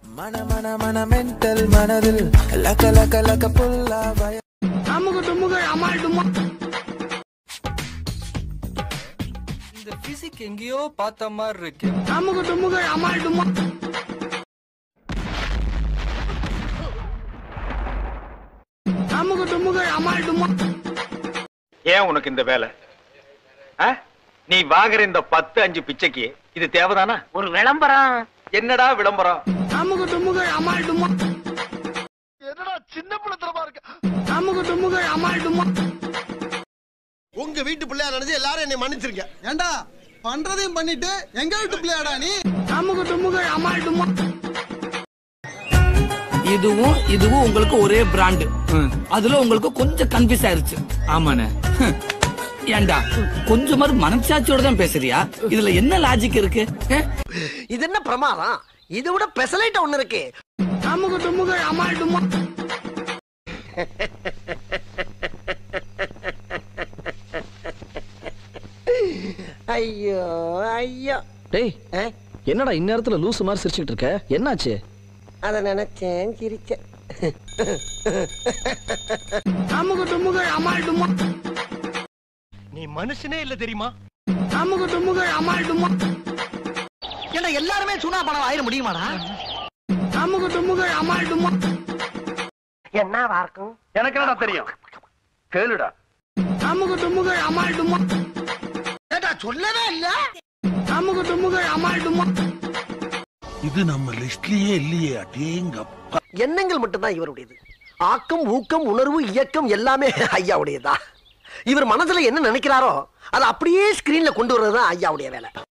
மன மன மன மென்டல் மனதில் லக்க லக்க லக்க புல்லா பய இந்த பிசிக் எங்கேயோ பார்த்த மாதிரி இருக்கு ஏன் உனக்கு இந்த வேலை ஆ? நீ வாங்குற இந்த பத்து அஞ்சு பிச்சைக்கு இது தேவைதானா ஒரு விளம்பரம் என்னடா விளம்பரம் உங்க வீட்டு பிள்ளையா நினைச்சு எல்லாரும் என்னை மன்னிச்சிருங்க ஏண்டா பண்றதையும் பண்ணிட்டு எங்க வீட்டு பிள்ளையாடா நீ இதுவும் இதுவும் உங்களுக்கு ஒரே பிராண்டு அதுல உங்களுக்கு கொஞ்சம் கன்ஃபியூஸ் ஆயிருச்சு ஆமாண்ணே ஹம். ஏண்டா கொஞ்சமாவது மனசாட்சியோட தான் பேசுறியா இதுல என்ன லாஜிக் இருக்கு அஹ்? இது என்ன பிரமாதம் இதை விட பெசலைட் ஒண்ணு இருக்கு ஐயோ ஐயோ டேய் ஆ? என்னடா இந்நேரத்துல லூசு மாதிரி சிரிச்சுக்கிட்டு இருக்க என்னாச்சு அத நினைச்சேன் சிரிச்சேன் நீ மனுஷனே இல்ல தெரியுமா ஏன்னா எல்லாருமே சுனா பணம் ஆயிட முடியுமாடா என்னவா இருக்கும் எனக்கு என்னடா தெரியும் கேளுடா ஏடா சொல்லவே இல்ல இது நம்ம லிஸ்ட்லயே இல்லையே அடேங்கப்பா எண்ணங்கள் மட்டும்தான் இவருடையது ஆக்கம் ஊக்கம் உணர்வு இயக்கம் எல்லாமே ஐயாவுடையதா இவர் மனசுல என்ன நினைக்கிறாரோ அதை அப்படியே ஸ்கிரீன்ல கொண்டு வர்றதுதான் ஐயாவுடைய வேலை